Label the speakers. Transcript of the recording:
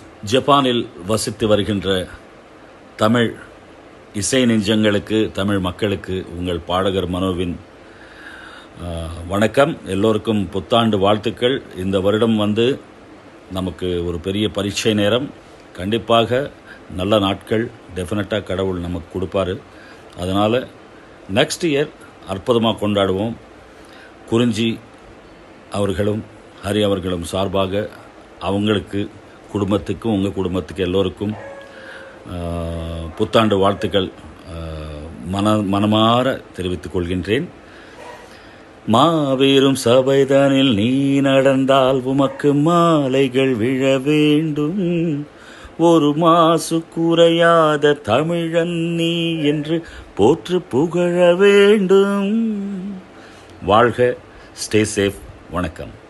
Speaker 1: ஜப்பானில் வசித்து வருகின்ற தமிழ் இசை நெஞ்சங்களுக்கு தமிழ் மக்களுக்கு உங்கள் பாடகர் மனோவின் ஆ, வணக்கம் எல்லோருக்கும் புத்தாண்டு வாழ்த்துக்கள் இந்த வருடம் வந்து நமக்கு ஒரு பெரிய பரீட்சை நேரம் கண்டிப்பாக நல்ல நாட்கள் டெஃபினட்டாக கடவுள் நமக்கு கொடுப்பாரு அதனால் நெக்ஸ்ட் இயர் அற்புதமாக கொண்டாடுவோம் குறிஞ்சி அவர்களும் ஹரி அவர்களும் சார்பாக அவங்களுக்கு குடும்பத்துக்கும் உங்கள் குடும்பத்துக்கு எல்லோருக்கும் ஆஹ், புத்தாண்டு வாழ்த்துக்கள் ஆஹ், மன மனமாற தெரிவித்துக் கொள்கின்றேன் மாபெரும் சபைதனில் நீ நடந்தால் உமக்கு மாலைகள் விழ வேண்டும் ஒரு மாசு குறையாத தமிழன் நீ என்று போற்று புகழ வேண்டும் வாழ்க ஸ்டே சேஃப் வணக்கம்